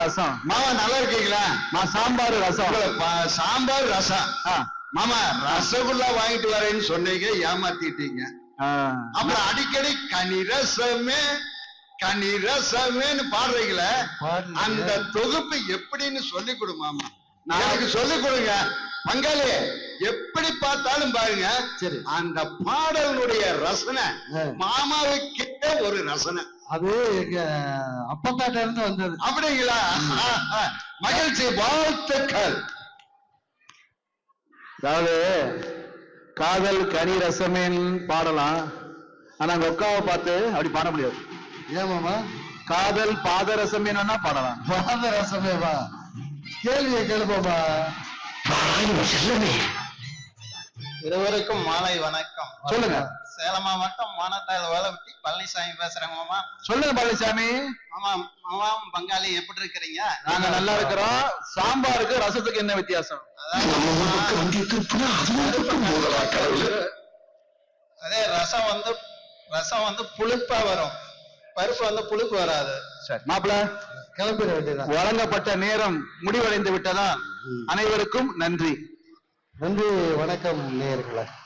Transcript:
ரசம் மாமா நல்லா இருக்கீங்களா நான் சாம்பார் ரசம் உங்களை பா- சாம்பார் ரசம் ஆ, மாமா ரசகுல்லா வாங்கிட்டு வரேன்னு சொன்னீங்க ஏமாத்திட்டீங்க ஆ. அப்புறம் அடிக்கடி கனி ரசமே கனி ரசமேன்னு பாடுறீங்களே பாடுறீங்க. அந்த தொகுப்பு எப்படின்னு சொல்லி கொடு மாமா எனக்கு சொல்லி கொடுங்க பங்காளி எப்படி பார்த்தாலும் பாருங்க சரி. அந்த பாடலுடைய ரசனை ஆ. மாமாவுக்கே ஒரு ரசனை அது எங்க அப்பத்தாட்ட இருந்து வந்தது அப்படிங்களா மகிழ்ச்சி வாழ்த்துக்கள் அதாவது காதல் கனி ரசமேன்னு பாடலாம் ஆனா உங்க அக்காவை பார்த்து அப்படி பாட முடியாது ஏன் மாமா காதல் பாதரசமேன்னு வேணா பாடலாம் பாத ரசமே வா கேள்வியை கேளுப்போமா இருவருக்கும் மாலை வணக்கம் சொல்லுங்க சேலம் மாவட்டம் மானத்தாள் வேலைப்பட்டி பழனிசாமி பேசுறேங்க மாமா சொல்லுங்க பழனிசாமி மாமா மாமாவும் பங்காளி எப்படி இருக்கிறீங்க நாங்க நல்லா இருக்கிறோம் சாம்பாருக்கு ரசத்துக்கு என்ன வித்தியாசம் அதே ரசம் வந்து ரசம் வந்து புளிப்பா வரும் பருப்பு வந்து புளிப்பு வராது சரி மாப்பிள கிளம்பிட வேண்டியதான் வழங்கப்பட்ட நேரம் முடிவடைந்து விட்டதா அனைவருக்கும் நன்றி நன்றி வணக்கம் நேயர்களே